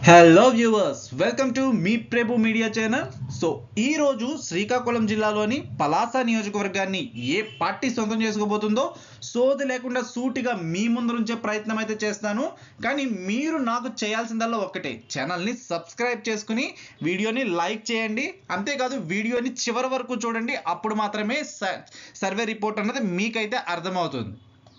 hello viewers welcome to మీ Prabhu media channel so ఈ రోజు శ్రీకాకుళం జిల్లాలోని పలాస నియోజకవర్గాన్ని ఏ పార్టీ సొంతం చేసుకోబోతుందో సోది లేకుండా సూటిగా మీ ముందు ఉంచే ప్రయత్నం అయితే చేస్తాను కానీ మీరు నాకు చేయాల్సిందల్లా ఒక్కటే ఛానల్ని సబ్స్క్రైబ్ చేసుకుని వీడియోని లైక్ చేయండి అంతేకాదు వీడియోని చివరి వరకు చూడండి అప్పుడు మాత్రమే స- సర్వే రిపోర్ట్ అన్నది మీకైతే అర్థమవుతుంది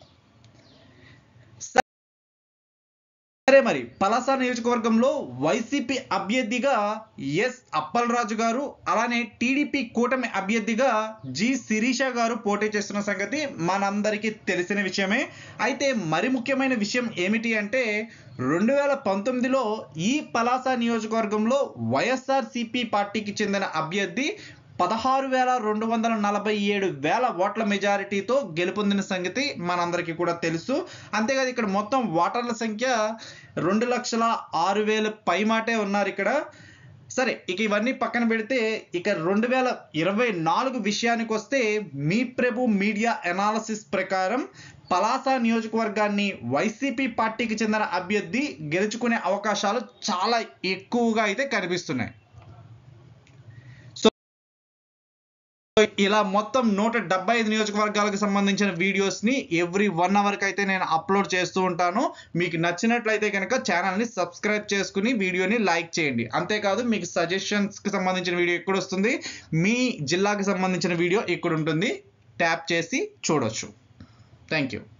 సరే మరి పలాస నియోజకవర్గంలో వైసీపీ అభ్యర్థిగా ఎస్ అప్పలరాజు గారు అలానే టీడీపీ కూటమి అభ్యర్థిగా జి శిరీష గారు పోటీ చేస్తున్న సంగతి మనందరికీ తెలిసిన విషయమే అయితే మరి ముఖ్యమైన విషయం ఏమిటి అంటే రెండు వేల పంతొమ్మిదిలో ఈ పలాస నియోజకవర్గంలో వైఎస్ఆర్ సిపి పార్టీకి చెందిన అభ్యర్థి పదహారు వేల రెండు వందల నలభై ఏడు వేల ఓట్ల మెజారిటీతో గెలుపొందిన సంగతి మనందరికీ కూడా తెలుసు అంతేకాదు ఇక్కడ మొత్తం ఓటర్ల సంఖ్య రెండు లక్షల ఆరు వేల పైమాటే ఉన్నారు ఇక్కడ సరే ఇక ఇవన్నీ పక్కన పెడితే ఇక రెండు వేల ఇరవై నాలుగు విషయానికి వస్తే మీ ప్రభు మీడియా ఎనాలసిస్ ప్రకారం పలాస నియోజకవర్గాన్ని వైసీపీ పార్టీకి చెందిన అభ్యర్థి గెలుచుకునే అవకాశాలు చాలా ఎక్కువగా అయితే కనిపిస్తున్నాయి ఇలా మొత్తం నూట డెబ్బై ఐదు నియోజకవర్గాలకు సంబంధించిన వీడియోస్ ని ఎవ్రీ వన్ అవర్ కి అయితే నేను అప్లోడ్ చేస్తూ ఉంటాను మీకు నచ్చినట్లయితే కనుక ఛానల్ ని సబ్స్క్రైబ్ చేసుకుని వీడియోని లైక్ చేయండి అంతేకాదు మీకు సజెషన్స్ కి సంబంధించిన వీడియో ఎక్కడ వస్తుంది మీ జిల్లాకి సంబంధించిన వీడియో ఇక్కడ ఉంటుంది ట్యాప్ చేసి చూడొచ్చు థ్యాంక్ యూ